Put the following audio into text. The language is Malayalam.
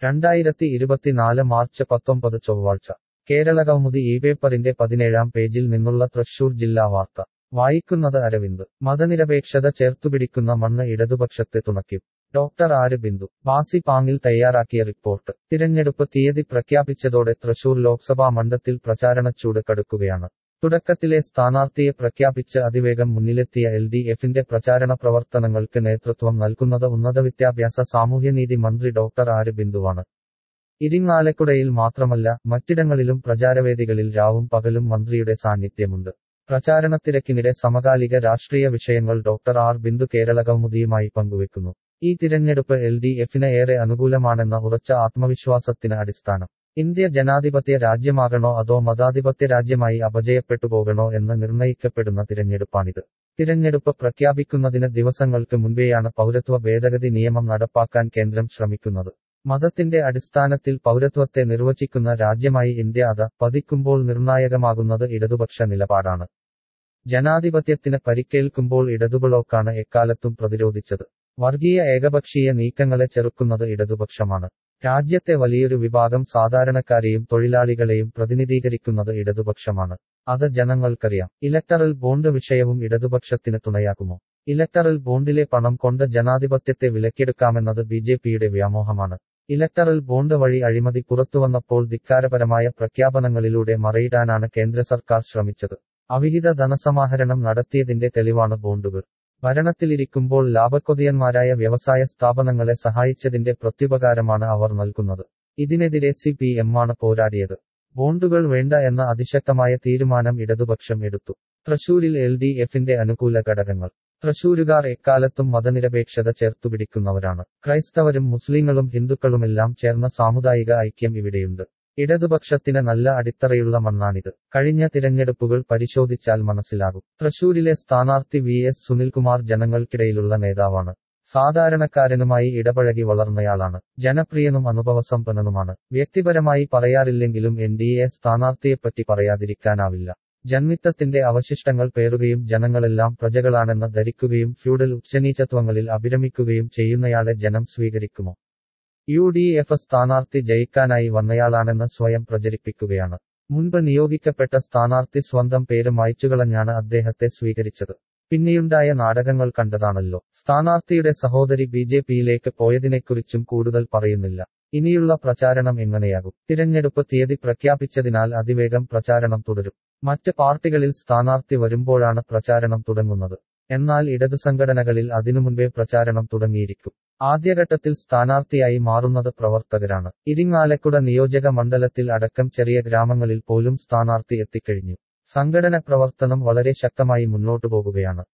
രണ്ടായിരത്തി ഇരുപത്തിനാല് മാർച്ച് പത്തൊമ്പത് ചൊവ്വാഴ്ച കേരളകൗമുദി ഈ പേപ്പറിന്റെ പതിനേഴാം പേജിൽ നിന്നുള്ള തൃശൂർ ജില്ലാ വാർത്ത വായിക്കുന്നത് അരവിന്ദ് മതനിരപേക്ഷത ചേർത്തുപിടിക്കുന്ന മണ്ണ് ഇടതുപക്ഷത്തെ തുണയ്ക്കും ഡോക്ടർ ആര് ബിന്ദു ബാസി പാങ്ങിൽ തയ്യാറാക്കിയ റിപ്പോർട്ട് തിരഞ്ഞെടുപ്പ് തീയതി പ്രഖ്യാപിച്ചതോടെ തൃശൂർ ലോക്സഭാ മണ്ഡലത്തിൽ പ്രചാരണച്ചൂട് കടുക്കുകയാണ് തുടക്കത്തിലെ സ്ഥാനാർത്ഥിയെ പ്രഖ്യാപിച്ച് അതിവേഗം മുന്നിലെത്തിയ എൽ ഡി എഫിന്റെ പ്രചാരണ പ്രവർത്തനങ്ങൾക്ക് നേതൃത്വം നൽകുന്നത് ഉന്നതവിദ്യാഭ്യാസ സാമൂഹ്യനീതി മന്ത്രി ഡോക്ടർ ആര് ബിന്ദുവാണ് ഇരിങ്ങാലക്കുടയിൽ മാത്രമല്ല മറ്റിടങ്ങളിലും പ്രചാരവേദികളിൽ രാവും പകലും മന്ത്രിയുടെ സാന്നിധ്യമുണ്ട് പ്രചാരണത്തിരക്കിനിടെ സമകാലിക രാഷ്ട്രീയ വിഷയങ്ങൾ ഡോക്ടർ ആർ ബിന്ദു കേരള കൗമുദിയുമായി പങ്കുവെക്കുന്നു ഈ തിരഞ്ഞെടുപ്പ് എൽ ഡി എഫിന് ഏറെ അനുകൂലമാണെന്ന ഉറച്ച ആത്മവിശ്വാസത്തിന് അടിസ്ഥാനം ഇന്ത്യ ജനാധിപത്യ രാജ്യമാകണോ അതോ മതാധിപത്യ രാജ്യമായി അപജയപ്പെട്ടു പോകണോ എന്ന് നിർണയിക്കപ്പെടുന്ന തിരഞ്ഞെടുപ്പാണിത് തിരഞ്ഞെടുപ്പ് പ്രഖ്യാപിക്കുന്നതിന് ദിവസങ്ങൾക്ക് മുൻപേയാണ് പൗരത്വ ഭേദഗതി നിയമം നടപ്പാക്കാൻ കേന്ദ്രം ശ്രമിക്കുന്നത് മതത്തിന്റെ അടിസ്ഥാനത്തിൽ പൗരത്വത്തെ നിർവചിക്കുന്ന രാജ്യമായി ഇന്ത്യ അത് പതിക്കുമ്പോൾ നിർണായകമാകുന്നത് ഇടതുപക്ഷ നിലപാടാണ് ജനാധിപത്യത്തിന് പരിക്കേൽക്കുമ്പോൾ ഇടതുബ്ലോക്കാണ് എക്കാലത്തും പ്രതിരോധിച്ചത് വർഗീയ ഏകപക്ഷീയ നീക്കങ്ങളെ ചെറുക്കുന്നത് ഇടതുപക്ഷമാണ് രാജ്യത്തെ വലിയൊരു വിഭാഗം സാധാരണക്കാരെയും തൊഴിലാളികളെയും പ്രതിനിധീകരിക്കുന്നത് ഇടതുപക്ഷമാണ് അത് ജനങ്ങൾക്കറിയാം ഇലക്ടറൽ ബോണ്ട് വിഷയവും ഇടതുപക്ഷത്തിന് തുണയാകുമോ ഇലക്ടറൽ ബോണ്ടിലെ പണം കൊണ്ട് ജനാധിപത്യത്തെ വിലക്കെടുക്കാമെന്നത് ബി ജെ പിയുടെ വ്യാമോഹമാണ് ഇലക്ടറൽ ബോണ്ട് വഴി അഴിമതി പുറത്തുവന്നപ്പോൾ ധിക്കാരപരമായ പ്രഖ്യാപനങ്ങളിലൂടെ മറയിടാനാണ് കേന്ദ്ര സർക്കാർ ശ്രമിച്ചത് അവിഹിത ധനസമാഹരണം നടത്തിയതിന്റെ തെളിവാണ് ബോണ്ടുകൾ ഭരണത്തിലിരിക്കുമ്പോൾ ലാഭക്കൊതിയന്മാരായ വ്യവസായ സ്ഥാപനങ്ങളെ സഹായിച്ചതിന്റെ പ്രത്യുപകാരമാണ് അവർ നൽകുന്നത് ഇതിനെതിരെ സി പി എമ്മാണ് പോരാടിയത് ബോണ്ടുകൾ വേണ്ട എന്ന അതിശക്തമായ തീരുമാനം ഇടതുപക്ഷം എടുത്തു തൃശൂരിൽ എൽ ഡി എഫിന്റെ അനുകൂല ഘടകങ്ങൾ തൃശൂരുകാർ എക്കാലത്തും മതനിരപേക്ഷത ചേർത്തുപിടിക്കുന്നവരാണ് ക്രൈസ്തവരും മുസ്ലിങ്ങളും ഹിന്ദുക്കളുമെല്ലാം ചേർന്ന സാമുദായിക ഐക്യം ഇവിടെയുണ്ട് ഇടതുപക്ഷത്തിന് നല്ല അടിത്തറയുള്ള മണ്ണാണിത് കഴിഞ്ഞ തിരഞ്ഞെടുപ്പുകൾ പരിശോധിച്ചാൽ മനസ്സിലാകും തൃശൂരിലെ സ്ഥാനാർത്ഥി വി എസ് സുനിൽകുമാർ ജനങ്ങൾക്കിടയിലുള്ള നേതാവാണ് സാധാരണക്കാരനുമായി ഇടപഴകി വളർന്നയാളാണ് ജനപ്രിയനും അനുഭവസമ്പന്നനുമാണ് വ്യക്തിപരമായി പറയാറില്ലെങ്കിലും എൻ ഡി എ സ്ഥാനാർത്ഥിയെപ്പറ്റി പറയാതിരിക്കാനാവില്ല ജന്മിത്തത്തിന്റെ അവശിഷ്ടങ്ങൾ പേറുകയും ജനങ്ങളെല്ലാം പ്രജകളാണെന്ന് ധരിക്കുകയും ഫ്യൂഡൽ ഉച്ചനീചത്വങ്ങളിൽ അഭിരമിക്കുകയും ചെയ്യുന്നയാളെ ജനം സ്വീകരിക്കുമോ യു ഡി എഫ് സ്ഥാനാർത്ഥി ജയിക്കാനായി വന്നയാളാണെന്ന് സ്വയം പ്രചരിപ്പിക്കുകയാണ് മുൻപ് നിയോഗിക്കപ്പെട്ട സ്ഥാനാർത്ഥി സ്വന്തം പേര് മായ്ച്ചുകളഞ്ഞാണ് അദ്ദേഹത്തെ സ്വീകരിച്ചത് പിന്നെയുണ്ടായ നാടകങ്ങൾ കണ്ടതാണല്ലോ സ്ഥാനാർത്ഥിയുടെ സഹോദരി ബി ജെ പിയിലേക്ക് പോയതിനെക്കുറിച്ചും കൂടുതൽ പറയുന്നില്ല ഇനിയുള്ള പ്രചാരണം എങ്ങനെയാകും തിരഞ്ഞെടുപ്പ് തീയതി പ്രഖ്യാപിച്ചതിനാൽ അതിവേഗം പ്രചാരണം തുടരും മറ്റ് പാർട്ടികളിൽ സ്ഥാനാർത്ഥി വരുമ്പോഴാണ് പ്രചാരണം തുടങ്ങുന്നത് എന്നാൽ ഇടതു സംഘടനകളിൽ അതിനു മുൻപേ പ്രചാരണം തുടങ്ങിയിരിക്കും ആദ്യഘട്ടത്തിൽ സ്ഥാനാർത്ഥിയായി മാറുന്നത് പ്രവർത്തകരാണ് ഇരിങ്ങാലക്കുട നിയോജക മണ്ഡലത്തിൽ അടക്കം ചെറിയ ഗ്രാമങ്ങളിൽ പോലും സ്ഥാനാർത്ഥി എത്തിക്കഴിഞ്ഞു സംഘടന പ്രവർത്തനം വളരെ ശക്തമായി മുന്നോട്ടു പോകുകയാണ്